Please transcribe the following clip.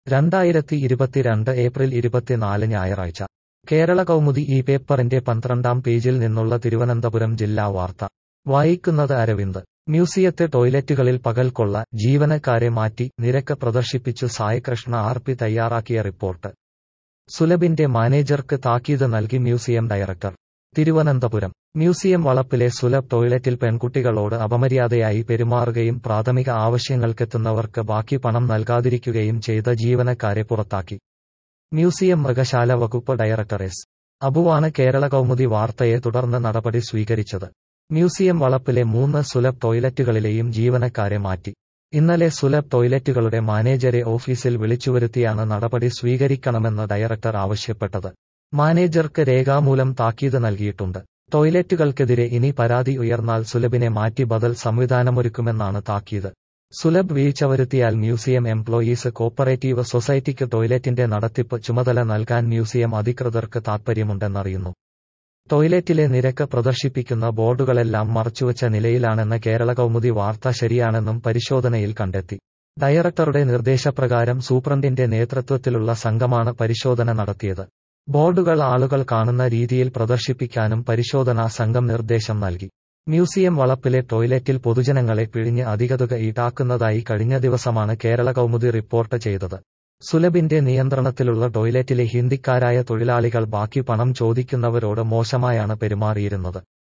രണ്ടായിരത്തി ഇരുപത്തിരണ്ട് ഏപ്രിൽ ഇരുപത്തിനാല് ഞായറാഴ്ച കേരള കൗമുദി ഈ പേപ്പറിന്റെ പന്ത്രണ്ടാം പേജിൽ നിന്നുള്ള തിരുവനന്തപുരം ജില്ലാ വാർത്ത വായിക്കുന്നത് അരവിന്ദ് മ്യൂസിയത്തെ ടോയ്ലറ്റുകളിൽ പകൽക്കൊള്ള ജീവനക്കാരെ മാറ്റി നിരക്ക് പ്രദർശിപ്പിച്ചു സായികൃഷ്ണ ആർ പി തയ്യാറാക്കിയ റിപ്പോർട്ട് സുലഭിന്റെ മാനേജർക്ക് താക്കീത് നൽകി മ്യൂസിയം ഡയറക്ടർ തിരുവനന്തപുരം മ്യൂസിയം വളപ്പിലെ സുലഭ് ടോയ്ലറ്റിൽ പെൺകുട്ടികളോട് അപമര്യാദയായി പെരുമാറുകയും പ്രാഥമിക ആവശ്യങ്ങൾക്കെത്തുന്നവർക്ക് ബാക്കി പണം നൽകാതിരിക്കുകയും ചെയ്ത ജീവനക്കാരെ പുറത്താക്കി മ്യൂസിയം മൃഗശാല വകുപ്പ് ഡയറക്ടർ എസ് അബുവാണ് കേരള കൗമുദി വാർത്തയെ തുടർന്ന് നടപടി സ്വീകരിച്ചത് മ്യൂസിയം വളപ്പിലെ മൂന്ന് സുലഭ് ടോയ്ലറ്റുകളിലെയും ജീവനക്കാരെ മാറ്റി ഇന്നലെ സുലഭ് ടോയ്ലറ്റുകളുടെ മാനേജരെ ഓഫീസിൽ വിളിച്ചുവരുത്തിയാണ് നടപടി സ്വീകരിക്കണമെന്ന് ഡയറക്ടർ ആവശ്യപ്പെട്ടത് മാനേജർക്ക് രേഖാമൂലം താക്കീത് നൽകിയിട്ടുണ്ട് ടോയ്ലറ്റുകൾക്കെതിരെ ഇനി പരാതി ഉയർന്നാൽ സുലഭിനെ മാറ്റി ബദൽ സംവിധാനമൊരുക്കുമെന്നാണ് താക്കീത് സുലഭ് വീഴ്ച വരുത്തിയാൽ മ്യൂസിയം എംപ്ലോയീസ് കോപ്പറേറ്റീവ് സൊസൈറ്റിക്ക് ടോയ്ലറ്റിന്റെ നടത്തിപ്പ് ചുമതല നൽകാൻ മ്യൂസിയം അധികൃതർക്ക് താൽപ്പര്യമുണ്ടെന്നറിയുന്നു ടോയ്ലറ്റിലെ നിരക്ക് പ്രദർശിപ്പിക്കുന്ന ബോർഡുകളെല്ലാം മറച്ചുവച്ച നിലയിലാണെന്ന കേരള കൗമുദി വാർത്ത ശരിയാണെന്നും പരിശോധനയിൽ കണ്ടെത്തി ഡയറക്ടറുടെ നിർദ്ദേശപ്രകാരം സൂപ്രണ്ടിന്റെ നേതൃത്വത്തിലുള്ള സംഘമാണ് പരിശോധന നടത്തിയത് ബോർഡുകൾ ആളുകൾ കാണുന്ന രീതിയിൽ പ്രദർശിപ്പിക്കാനും പരിശോധനാ സംഘം നിർദ്ദേശം നൽകി മ്യൂസിയം വളപ്പിലെ ടോയ്ലറ്റിൽ പൊതുജനങ്ങളെ പിഴിഞ്ഞ് അധികതുക ഈടാക്കുന്നതായി കഴിഞ്ഞ ദിവസമാണ് കേരള കൗമുദി റിപ്പോർട്ട് ചെയ്തത് സുലഭിന്റെ നിയന്ത്രണത്തിലുള്ള ടോയ്ലറ്റിലെ ഹിന്ദിക്കാരായ തൊഴിലാളികൾ ബാക്കി പണം ചോദിക്കുന്നവരോട് മോശമായാണ് പെരുമാറിയിരുന്നത്